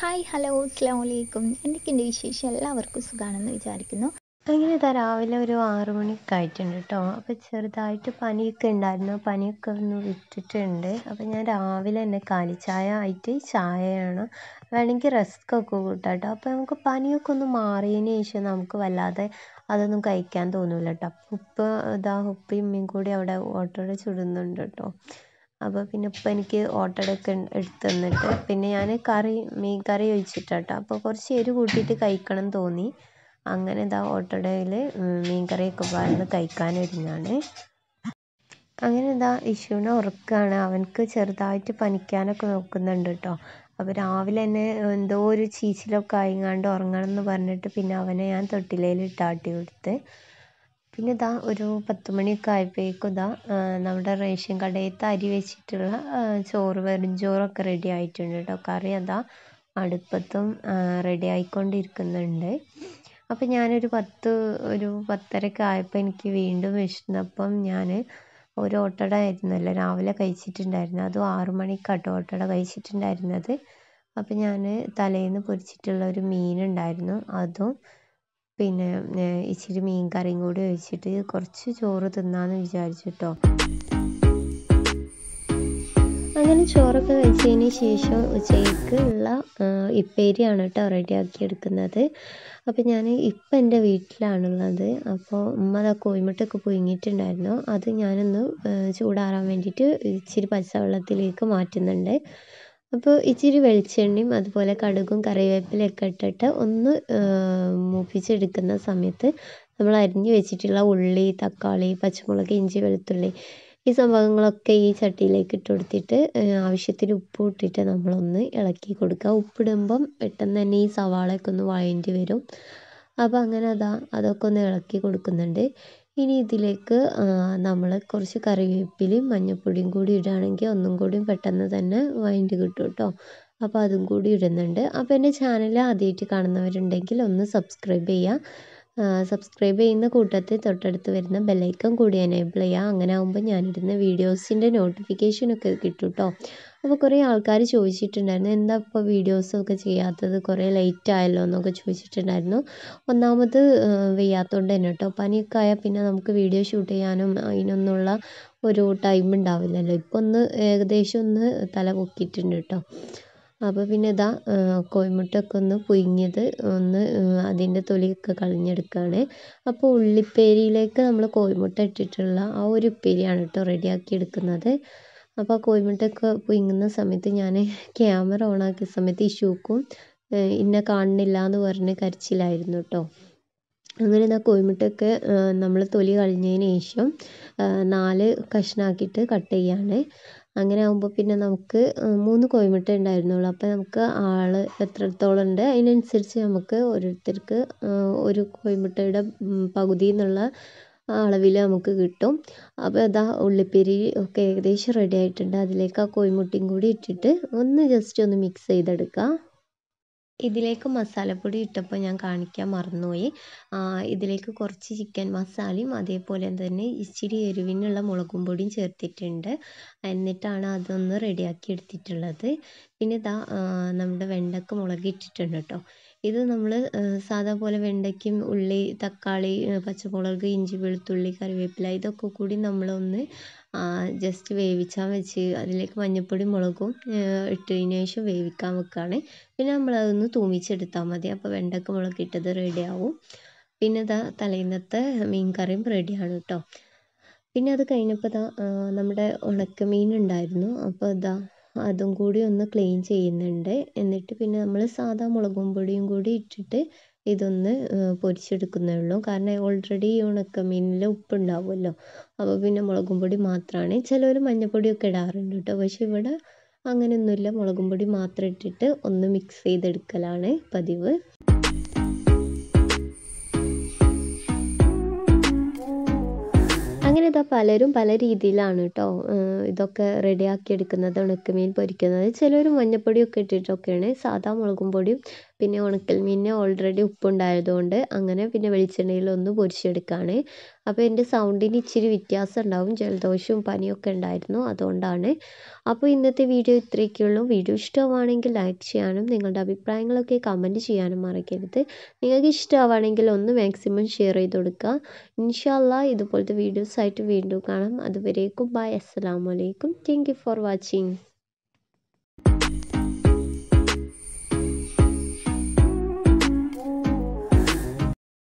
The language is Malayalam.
ഹായ് ഹലോ അസ്സാം വലൈക്കും എന്തൊക്കെയുണ്ട് വിശേഷം എല്ലാവർക്കും സുഖമാണെന്ന് വിചാരിക്കുന്നു അങ്ങനെ ഇതാ രാവിലെ ഒരു ആറ് മണിയൊക്കെ ആയിട്ടുണ്ട് കേട്ടോ അപ്പോൾ ചെറുതായിട്ട് പനിയൊക്കെ ഉണ്ടായിരുന്നു പനിയൊക്കെ ഒന്ന് വിട്ടിട്ടുണ്ട് അപ്പോൾ ഞാൻ രാവിലെ തന്നെ കാലിച്ചായ ആയിട്ട് ചായയാണ് വേണമെങ്കിൽ റസ്ക് ഒക്കെ കൂട്ടാം കേട്ടോ അപ്പോൾ നമുക്ക് പനിയൊക്കെ ഒന്ന് മാറിയതിന് ശേഷം നമുക്ക് വല്ലാതെ അതൊന്നും കഴിക്കാൻ തോന്നില്ല കേട്ടോ ഉപ്പ് ഇതാ ഉപ്പയും ഉമ്മയും കൂടി അവിടെ ഓട്ടോട ചുടുന്നുണ്ട് കേട്ടോ അപ്പോൾ പിന്നെ ഇപ്പം എനിക്ക് ഓട്ടടയൊക്കെ എടുത്ത് തന്നിട്ട് പിന്നെ ഞാൻ കറി മീൻ കറി ഒഴിച്ചിട്ടാട്ടോ അപ്പോൾ കുറച്ച് എരിവ് കൂട്ടിയിട്ട് കഴിക്കണം തോന്നി അങ്ങനെ ഇതാ ഓട്ടടയിൽ മീൻ കറിയൊക്കെ പാർന്ന് കഴിക്കാനൊരുങ്ങാണ് അങ്ങനെ ഇതാ ഇഷുവിനെ ഉറക്കാണ് അവനക്ക് ചെറുതായിട്ട് പനിക്കാനൊക്കെ നോക്കുന്നുണ്ട് കേട്ടോ അപ്പോൾ രാവിലെ തന്നെ എന്തോ ഒരു ചീച്ചിലൊക്കെ ആയിങ്ങാണ്ട് ഉറങ്ങണം എന്ന് പറഞ്ഞിട്ട് പിന്നെ അവനെ ഞാൻ തൊട്ടിലയിൽ ഇട്ടാട്ടി കൊടുത്ത് പിന്നെ ഇതാ ഒരു പത്ത് മണിയൊക്കെ ആയപ്പോഴേക്കും ഇതാ നമ്മുടെ റേഷൻ കടയിലത്തെ അരി വെച്ചിട്ടുള്ള ചോറ് വെറും ചോറൊക്കെ റെഡി ആയിട്ടുണ്ട് കേട്ടോ കറി അതാ അടുപ്പത്തും റെഡി ആയിക്കൊണ്ടിരിക്കുന്നുണ്ട് അപ്പം ഞാനൊരു പത്ത് ഒരു പത്തരയൊക്കെ ആയപ്പോൾ എനിക്ക് വീണ്ടും വിശന്നപ്പം ഞാൻ ഒരു ഓട്ടട ആയിരുന്നല്ലോ രാവിലെ കഴിച്ചിട്ടുണ്ടായിരുന്നത് അതും ആറു മണിക്കാട്ടോ ഓട്ടട കഴിച്ചിട്ടുണ്ടായിരുന്നത് അപ്പം ഞാൻ തലേന്ന് പൊരിച്ചിട്ടുള്ള ഒരു മീനുണ്ടായിരുന്നു അതും പിന്നെ ഇച്ചിരി മീൻ കറിയും കൂടി ഒഴിച്ചിട്ട് കുറച്ച് ചോറ് തിന്നാന്ന് വിചാരിച്ചു കേട്ടോ അങ്ങനെ ചോറൊക്കെ കഴിച്ചതിന് ശേഷം ഉച്ചയ്ക്ക് ഉള്ള ഇപ്പേരിയാണ് കേട്ടോ റെഡിയാക്കി എടുക്കുന്നത് അപ്പോൾ ഞാൻ ഇപ്പം എൻ്റെ വീട്ടിലാണുള്ളത് അപ്പോൾ ഉമ്മ അതാ കോഴിമുട്ടൊക്കെ പുഴുങ്ങിയിട്ടുണ്ടായിരുന്നു അത് ഞാനൊന്ന് ചൂടാറാൻ വേണ്ടിയിട്ട് ഇച്ചിരി പച്ചവെള്ളത്തിലേക്ക് മാറ്റുന്നുണ്ട് അപ്പോൾ ഇച്ചിരി വെളിച്ചെണ്ണയും അതുപോലെ കടുകും കറിവേപ്പിലയൊക്കെ ഇട്ടിട്ട് ഒന്ന് മൂപ്പിച്ചെടുക്കുന്ന സമയത്ത് നമ്മൾ അരിഞ്ഞു വെച്ചിട്ടുള്ള ഉള്ളി തക്കാളി പച്ചമുളക് ഇഞ്ചി വെളുത്തുള്ളി ഈ സംഭവങ്ങളൊക്കെ ഈ ചട്ടിയിലേക്ക് ഇട്ട് കൊടുത്തിട്ട് ആവശ്യത്തിന് ഉപ്പ് ഇട്ടിട്ട് നമ്മളൊന്ന് ഇളക്കി കൊടുക്കുക ഉപ്പിടുമ്പം പെട്ടെന്ന് തന്നെ ഈ സവാളയൊക്കെ ഒന്ന് വഴണ്ടി വരും അപ്പോൾ അങ്ങനെ അതാ അതൊക്കെ ഒന്ന് ഇളക്കി കൊടുക്കുന്നുണ്ട് ഇനി ഇതിലേക്ക് നമ്മൾ കുറച്ച് കറിവേപ്പിലയും മഞ്ഞൾപ്പൊടിയും കൂടി ഇടുകയാണെങ്കിൽ ഒന്നും കൂടിയും പെട്ടെന്ന് തന്നെ വഴണ്ടി കിട്ടും കേട്ടോ അപ്പോൾ അതും കൂടി ഇടുന്നുണ്ട് അപ്പോൾ എൻ്റെ ചാനൽ ആദ്യമായിട്ട് കാണുന്നവരുണ്ടെങ്കിൽ ഒന്ന് സബ്സ്ക്രൈബ് ചെയ്യുക സബ്സ്ക്രൈബ് ചെയ്യുന്ന കൂട്ടത്തിൽ തൊട്ടടുത്ത് വരുന്ന ബെല്ലൈക്കൺ കൂടി എനേബിൾ ചെയ്യുക അങ്ങനെ ആകുമ്പോൾ ഞാനിടുന്ന വീഡിയോസിൻ്റെ നോട്ടിഫിക്കേഷനൊക്കെ കിട്ടും കേട്ടോ അപ്പോൾ കുറേ ആൾക്കാർ ചോദിച്ചിട്ടുണ്ടായിരുന്നു എന്താ ഇപ്പോൾ വീഡിയോസൊക്കെ ചെയ്യാത്തത് കുറേ ലേറ്റ് ആയല്ലോ എന്നൊക്കെ ചോദിച്ചിട്ടുണ്ടായിരുന്നു ഒന്നാമത് വയ്യാത്തതുകൊണ്ട് തന്നെ കേട്ടോ പനിയൊക്കെ ആയാൽ പിന്നെ നമുക്ക് വീഡിയോ ഷൂട്ട് ചെയ്യാനും അതിനൊന്നുള്ള ഒരു ടൈം ഉണ്ടാവില്ലല്ലോ ഇപ്പോൾ ഒന്ന് ഏകദേശം ഒന്ന് തല പൊക്കിയിട്ടുണ്ട് കേട്ടോ അപ്പോൾ പിന്നെ ഇതാ കോഴിമുട്ടയൊക്കെ ഒന്ന് പുഴുങ്ങിയത് ഒന്ന് അതിൻ്റെ തൊലിയൊക്കെ കളഞ്ഞെടുക്കുകയാണ് അപ്പോൾ ഉള്ളിപ്പേരിയിലേക്ക് നമ്മൾ കോഴിമുട്ട ഇട്ടിട്ടുള്ള ആ ഒരു ഉപ്പേരിയാണ് കേട്ടോ റെഡിയാക്കി എടുക്കുന്നത് അപ്പോൾ ആ കോഴിമുട്ടയൊക്കെ പുഴുങ്ങുന്ന സമയത്ത് ഞാൻ ക്യാമറ ഓണാക്കിയ സമയത്ത് ഇഷൂക്കും ഇന്നെ കാണുന്നില്ല എന്ന് പറഞ്ഞ് കരച്ചിലായിരുന്നു കേട്ടോ അങ്ങനെ ഇതാ കോഴിമുട്ടയൊക്കെ നമ്മൾ തൊലി കളഞ്ഞതിന് ശേഷം നാല് കഷ്ണാക്കിയിട്ട് കട്ട് ചെയ്യാണ് അങ്ങനെ ആകുമ്പോൾ പിന്നെ നമുക്ക് മൂന്ന് കോഴിമുട്ട ഉണ്ടായിരുന്നുള്ളൂ അപ്പോൾ നമുക്ക് ആൾ എത്രത്തോളം ഉണ്ട് അതിനനുസരിച്ച് നമുക്ക് ഓരോരുത്തർക്ക് ഒരു കോഴിമുട്ടയുടെ പകുതി എന്നുള്ള അളവിൽ നമുക്ക് കിട്ടും അപ്പോൾ അതാ ഉള്ളിപ്പേരി ഒക്കെ ഏകദേശം റെഡി ആയിട്ടുണ്ട് അതിലേക്ക് ആ കോഴിമുട്ടയും കൂടി ഇട്ടിട്ട് ഒന്ന് ജസ്റ്റ് ഒന്ന് മിക്സ് ചെയ്തെടുക്കുക ഇതിലേക്ക് മസാലപ്പൊടി ഇട്ടപ്പോൾ ഞാൻ കാണിക്കാൻ മറന്നുപോയി ഇതിലേക്ക് കുറച്ച് ചിക്കൻ മസാലയും അതേപോലെ തന്നെ ഇച്ചിരി എരിവിനുള്ള മുളകും പൊടിയും ചേർത്തിട്ടുണ്ട് എന്നിട്ടാണ് അതൊന്ന് റെഡിയാക്കി എടുത്തിട്ടുള്ളത് പിന്നെ ഇതാ നമ്മുടെ വെണ്ടക്ക മുളക് ഇട്ടിട്ടുണ്ട് കേട്ടോ ഇത് നമ്മൾ സാധാ പോലെ വെണ്ടയ്ക്കും ഉള്ളി തക്കാളി പച്ചമുളക് ഇഞ്ചി വെളുത്തുള്ളി കറിവേപ്പില ഇതൊക്കെ കൂടി നമ്മളൊന്ന് ജസ്റ്റ് വേവിച്ചാൻ വെച്ച് അതിലേക്ക് മഞ്ഞൾപ്പൊടി മുളകും ഇട്ടതിന് ശേഷം വേവിക്കാൻ വെക്കുകയാണ് പിന്നെ നമ്മളതൊന്ന് തൂമിച്ചെടുത്താൽ മതി അപ്പോൾ വെണ്ടക്ക മുളക് ഇട്ടത് റെഡിയാവും പിന്നെ ഇതാ തലേന്നത്തെ മീൻ കറിയും റെഡിയാണ് കേട്ടോ പിന്നെ അത് കഴിഞ്ഞപ്പോൾ ഇതാ നമ്മുടെ ഉണക്കമീൻ ഉണ്ടായിരുന്നു അപ്പോൾ ഇതാ അതും കൂടി ഒന്ന് ക്ലീൻ ചെയ്യുന്നുണ്ട് എന്നിട്ട് പിന്നെ നമ്മൾ സാധാ മുളകും പൊടിയും കൂടി ഇട്ടിട്ട് ഇതൊന്ന് പൊരിച്ചെടുക്കുന്നേ ഉള്ളൂ കാരണം ഓൾറെഡി ഈ ഉണക്കമീനിൽ ഉപ്പുണ്ടാവുമല്ലോ അപ്പോൾ പിന്നെ മുളകും പൊടി മാത്രമാണ് ചിലർ മഞ്ഞൾപ്പൊടിയൊക്കെ ഇടാറുണ്ട് കേട്ടോ പക്ഷെ ഇവിടെ അങ്ങനെയൊന്നുമില്ല മുളകും പൊടി മാത്രം ഇട്ടിട്ട് ഒന്ന് മിക്സ് ചെയ്തെടുക്കലാണ് പതിവ് അങ്ങനെ ഇതാ പലരും പല രീതിയിലാണ് കേട്ടോ ഇതൊക്കെ റെഡിയാക്കി എടുക്കുന്നത് ഉണക്കമീൻ പൊരിക്കുന്നത് ചിലർ മഞ്ഞൾപ്പൊടിയൊക്കെ ഇട്ടിട്ടൊക്കെയാണ് സാധാ മുളകും പൊടിയും പിന്നെ ഉണക്കൽ മീനിന് ഓൾറെഡി ഉപ്പുണ്ടായതുകൊണ്ട് അങ്ങനെ പിന്നെ വെളിച്ചെണ്ണയിൽ ഒന്ന് പൊരിച്ചെടുക്കുകയാണ് അപ്പോൾ എൻ്റെ സൗണ്ടിന് ഇച്ചിരി വ്യത്യാസം ഉണ്ടാവും ജലദോഷവും പനിയൊക്കെ ഉണ്ടായിരുന്നു അതുകൊണ്ടാണ് അപ്പോൾ ഇന്നത്തെ വീഡിയോ ഇത്രയൊക്കെയുള്ളൂ വീഡിയോ ഇഷ്ടമാണെങ്കിൽ ലൈക്ക് ചെയ്യാനും നിങ്ങളുടെ അഭിപ്രായങ്ങളൊക്കെ കമൻറ്റ് ചെയ്യാനും മറക്കരുത് നിങ്ങൾക്ക് ഇഷ്ടമാവുകയാണെങ്കിൽ ഒന്ന് മാക്സിമം ഷെയർ ചെയ്ത് കൊടുക്കുക ഇൻഷാല്ല ഇതുപോലത്തെ വീഡിയോസായിട്ട് വീണ്ടും കാണാം അതുവരേക്കും ബൈ അസ്സലാമു അലൈക്കും താങ്ക് യു ഫോർ വാച്ചിങ്